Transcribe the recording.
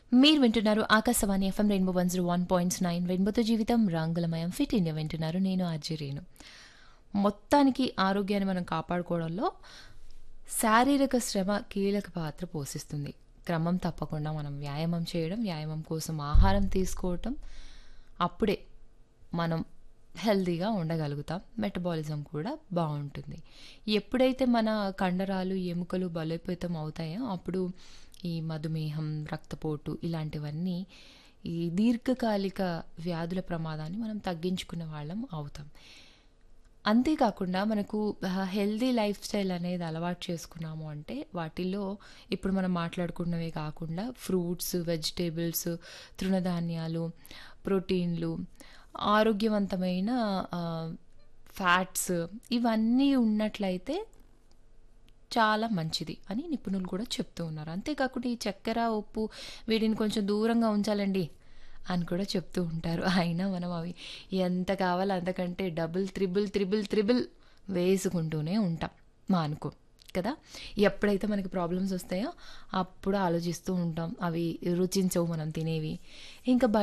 మీరు వింటున్నారు Akashvani FM rainbow one zero one points nine రెయిన్బోతో జీవితం రంగులమయం ఫిట్ ఇండియా వింటున్నారు నేను ఆర్జీ రేణు మొత్తానికి ఆరోగ్యాన్ని మనం కాపాడుకోవడంలో శారీరక శ్రమ కీలక పాత్ర పోషిస్తుంది క్రమం తప్పకుండా మనం వ్యాయామం చేయడం వ్యాయామం కోసం ఆహారం తీసుకోవటం అప్పుడే మనం హెల్తీగా ఉండగలుగుతాం మెటబాలిజం కూడా బాగుంటుంది ఎప్పుడైతే మన కండరాలు ఎముకలు బలోపేతం అవుతాయో అప్పుడు ఈ మధుమేహం రక్తపోటు ఇలాంటివన్నీ ఈ దీర్ఘకాలిక వ్యాధుల ప్రమాదాన్ని మనం తగ్గించుకున్న వాళ్ళం అవుతాం అంతేకాకుండా మనకు హెల్దీ లైఫ్ స్టైల్ అనేది అలవాటు చేసుకున్నాము అంటే వాటిల్లో ఇప్పుడు మనం మాట్లాడుకున్నవే కాకుండా ఫ్రూట్స్ వెజిటేబుల్స్ తృణధాన్యాలు ప్రోటీన్లు ఆరోగ్యవంతమైన ఫ్యాట్స్ ఇవన్నీ ఉన్నట్లయితే చాలా మంచిది అని నిపుణులు కూడా చెప్తూ ఉన్నారు అంతేకాకుండా ఈ చక్కెర ఉప్పు వీటిని కొంచెం దూరంగా ఉంచాలండి అని కూడా చెప్తూ ఉంటారు అయినా మనం అవి ఎంత కావాలో అంతకంటే డబుల్ త్రిబుల్ త్రిబుల్ త్రిబుల్ వేసుకుంటూనే ఉంటాం మా అనుకో కదా ఎప్పుడైతే మనకి ప్రాబ్లమ్స్ వస్తాయో అప్పుడు ఆలోచిస్తూ ఉంటాం అవి రుచించవు మనం తినేవి ఇంకా